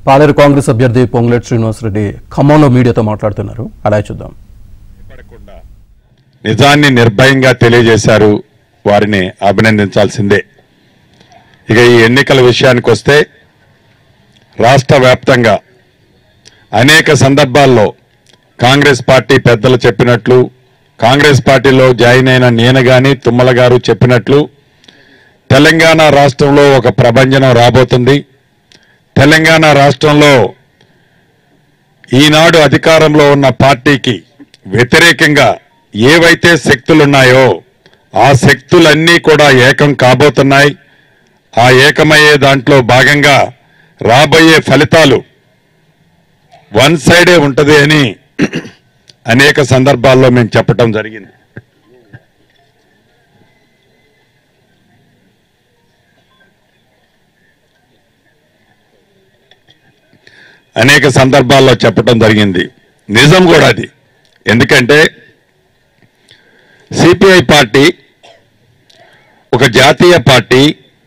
పాలేరు కాంగ్రెస్ అభ్యర్థి పొంగులేటి శ్రీనివాసరెడ్డి ఖమ్మంలో మీడియాతో మాట్లాడుతున్నారు అలా చూద్దాం నిజాన్ని నిర్భయంగా తెలియజేశారు వారిని అభినందించాల్సిందే ఇక ఈ ఎన్నికల విషయానికి వస్తే రాష్ట్ర వ్యాప్తంగా అనేక సందర్భాల్లో కాంగ్రెస్ పార్టీ పెద్దలు చెప్పినట్లు కాంగ్రెస్ పార్టీలో జాయిన్ అయిన నేను గాని తుమ్మల గారు చెప్పినట్లు తెలంగాణ రాష్ట్రంలో ఒక ప్రభంజనం రాబోతుంది తెలంగాణ రాష్ట్రంలో ఈనాడు అధికారంలో ఉన్న పార్టీకి వ్యతిరేకంగా ఏవైతే శక్తులున్నాయో ఆ శక్తులన్నీ కూడా ఏకం కాబోతున్నాయి ఆ ఏకమయ్యే దాంట్లో భాగంగా రాబోయే ఫలితాలు వన్ సైడే ఉంటది అని అనేక సందర్భాల్లో మేము చెప్పటం జరిగింది అనేక సందర్భాల్లో చెప్పటం జరిగింది నిజం కూడా అది ఎందుకంటే సిపిఐ పార్టీ ఒక జాతీయ పార్టీ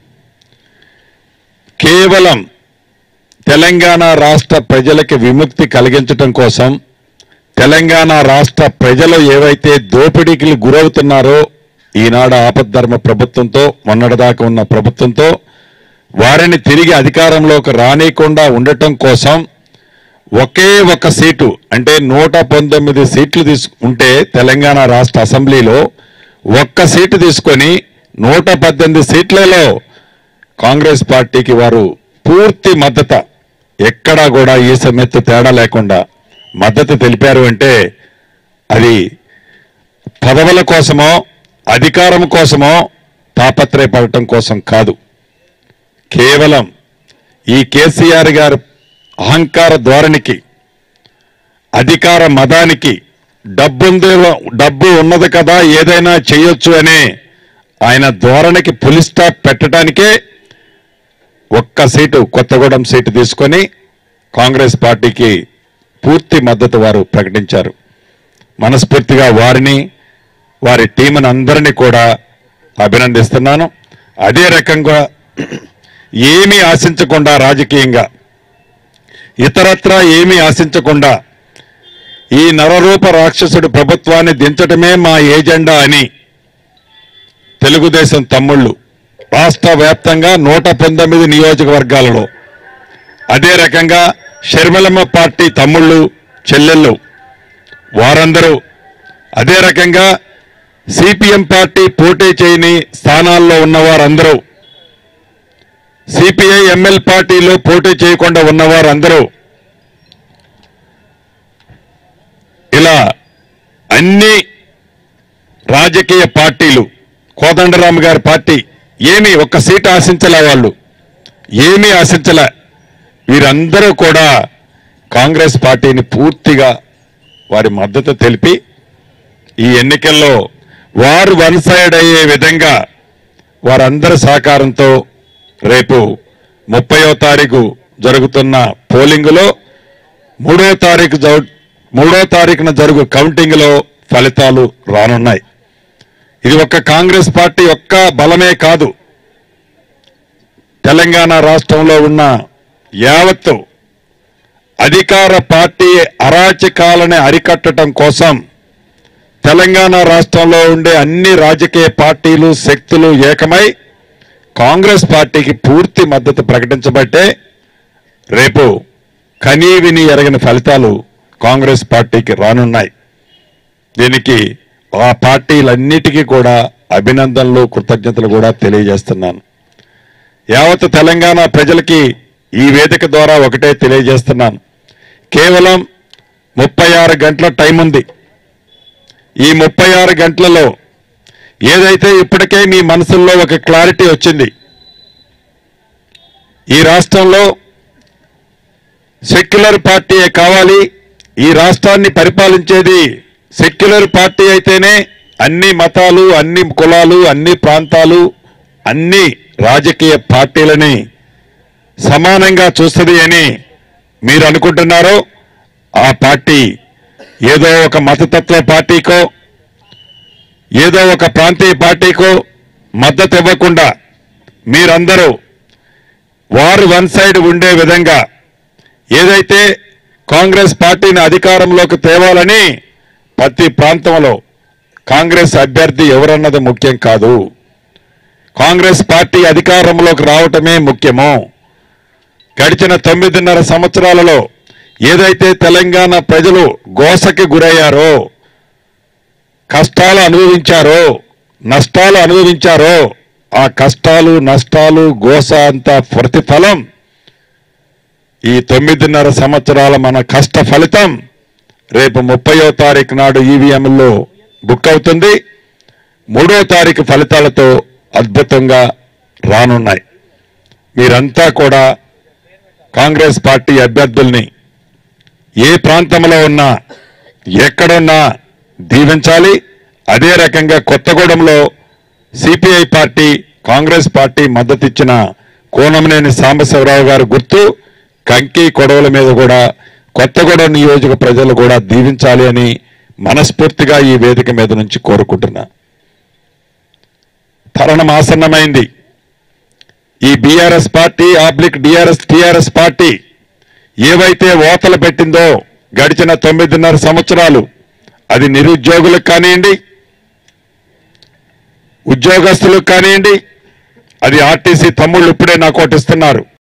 కేవలం తెలంగాణ రాష్ట్ర ప్రజలకి విముక్తి కలిగించటం కోసం తెలంగాణ రాష్ట్ర ప్రజలు ఏవైతే దోపిడీకి గురవుతున్నారో ఈనాడు ఆపద్ధర్మ ప్రభుత్వంతో మొన్నటిదాకా ఉన్న ప్రభుత్వంతో వారిని తిరిగి అధికారంలోకి రానియకుండా ఉండటం కోసం ఒకే ఒక సీటు అంటే నూట పంతొమ్మిది సీట్లు తీసుకుంటే తెలంగాణ రాష్ట్ర అసెంబ్లీలో ఒక్క సీటు తీసుకొని నూట పద్దెనిమిది సీట్లలో కాంగ్రెస్ పార్టీకి వారు పూర్తి మద్దతు ఎక్కడా కూడా ఈ సమెత్తు తేడా లేకుండా మద్దతు తెలిపారు అంటే అది పదవుల కోసమో అధికారం కోసమో తాపత్రయపడటం కోసం కాదు కేవలం ఈ కేసీఆర్ గారు అహంకార ధోరణికి అధికార మదానికి డబ్బుందే డబ్బు ఉన్నది కదా ఏదైనా చేయొచ్చు అనే ఆయన ధోరణికి పులి స్టాప్ పెట్టడానికే ఒక్క సీటు కొత్తగూడెం సీటు తీసుకొని కాంగ్రెస్ పార్టీకి పూర్తి మద్దతు వారు ప్రకటించారు మనస్ఫూర్తిగా వారిని వారి టీంని అందరినీ కూడా అభినందిస్తున్నాను అదే రకంగా ఏమీ ఆశించకుండా రాజకీయంగా ఇతరత్రా ఏమీ ఆశించకుండా ఈ నరరూప రాక్షసుడి ప్రభుత్వాన్ని దించటమే మా ఏజెండా అని తెలుగుదేశం తమ్ముళ్ళు రాష్ట్ర వ్యాప్తంగా నూట పంతొమ్మిది నియోజకవర్గాలలో అదే రకంగా షర్మిలమ్మ పార్టీ తమ్ముళ్ళు చెల్లెళ్ళు వారందరూ అదే రకంగా సిపిఎం పార్టీ పోటీ చేయని స్థానాల్లో ఉన్న వారందరూ సిపిఐ ఎంఎల్ పార్టీలో పోటీ చేయకుండా ఉన్నవారందరూ ఇలా అన్ని రాజకీయ పార్టీలు కోదండరామ్ గారి పార్టీ ఏమీ ఒక్క సీట్ ఆశించలే వాళ్ళు ఏమీ ఆశించలే వీరందరూ కూడా కాంగ్రెస్ పార్టీని పూర్తిగా వారి మద్దతు తెలిపి ఈ ఎన్నికల్లో వారు వన్ సైడ్ అయ్యే విధంగా వారందరి సహకారంతో రేపు ముప్పయో తారీఖు జరుగుతున్న పోలింగులో మూడో తారీఖు జరు- మూడో తారీఖున జరుగు కౌంటింగ్లో ఫలితాలు రానున్నాయి ఇది ఒక్క కాంగ్రెస్ పార్టీ ఒక్క బలమే కాదు తెలంగాణ రాష్ట్రంలో ఉన్న యావత్తు అధికార పార్టీ అరాచకాలని అరికట్టడం కోసం తెలంగాణ రాష్ట్రంలో ఉండే అన్ని రాజకీయ పార్టీలు శక్తులు ఏకమై కాంగ్రెస్ పార్టీకి పూర్తి మద్దతు ప్రకటించబట్టే రేపు కనీ విని ఎరగని ఫలితాలు కాంగ్రెస్ పార్టీకి రానున్నాయి దీనికి ఆ పార్టీలన్నిటికీ కూడా అభినందనలు కృతజ్ఞతలు కూడా తెలియజేస్తున్నాను యావత్ తెలంగాణ ప్రజలకి ఈ వేదిక ద్వారా ఒకటే తెలియజేస్తున్నాను కేవలం ముప్పై ఆరు గంటల టైం ఉంది ఈ ముప్పై ఆరు గంటలలో ఏదైతే ఇప్పటికే మీ మనసుల్లో ఒక క్లారిటీ వచ్చింది ఈ రాష్ట్రంలో సెక్యులర్ పార్టీయే కావాలి ఈ రాష్ట్రాన్ని పరిపాలించేది సెక్యులర్ పార్టీ అయితేనే అన్ని మతాలు అన్ని కులాలు అన్ని ప్రాంతాలు అన్ని రాజకీయ పార్టీలని సమానంగా చూస్తుంది అని మీరు అనుకుంటున్నారో ఆ పార్టీ ఏదో ఒక మతతత్వ పార్టీకో ఏదో ఒక ప్రాంతీయ పార్టీకో మద్దతు ఇవ్వకుండా మీరందరూ వారు వన్ సైడ్ ఉండే విధంగా ఏదైతే కాంగ్రెస్ పార్టీని అధికారంలోకి తేవాలని ప్రతి ప్రాంతంలో కాంగ్రెస్ అభ్యర్థి ఎవరన్నది ముఖ్యం కాదు కాంగ్రెస్ పార్టీ అధికారంలోకి రావటమే ముఖ్యము గడిచిన తొమ్మిదిన్నర సంవత్సరాలలో ఏదైతే తెలంగాణ ప్రజలు గోసకి గురయ్యారో కష్టాలు అనుభవించారో నష్టాలు అనుభవించారో ఆ కష్టాలు నష్టాలు గోస అంత ప్రతిఫలం ఈ తొమ్మిదిన్నర సంవత్సరాల మన కష్ట ఫలితం రేపు ముప్పయో తారీఖు నాడు ఈవీఎంలో బుక్ అవుతుంది మూడో తారీఖు ఫలితాలతో అద్భుతంగా రానున్నాయి మీరంతా కూడా కాంగ్రెస్ పార్టీ అభ్యర్థుల్ని ఏ ప్రాంతంలో ఉన్నా ఎక్కడున్నా దీవించాలి అదే రకంగా కొత్తగూడెంలో సిపిఐ పార్టీ కాంగ్రెస్ పార్టీ మద్దతు ఇచ్చిన కోనమనేని సాంబశివరావు గారు గుర్తు కంకి కొడవల మీద కూడా కొత్తగూడెం నియోజక ప్రజలు కూడా దీవించాలి అని మనస్ఫూర్తిగా ఈ వేదిక మీద నుంచి కోరుకుంటున్నా తరుణం ఆసన్నమైంది ఈ బీఆర్ఎస్ పార్టీ ఆబ్లిక్ డిఆర్ఎస్ టిఆర్ఎస్ పార్టీ ఏవైతే ఓతలు పెట్టిందో గడిచిన తొమ్మిదిన్నర సంవత్సరాలు అది నిరుద్యోగులకు కానివ్వండి ఉద్యోగస్తులకు కానివ్వండి అది ఆర్టీసీ తమ్ముళ్ళు ఇప్పుడే నాకు ఒకటి ఇస్తున్నారు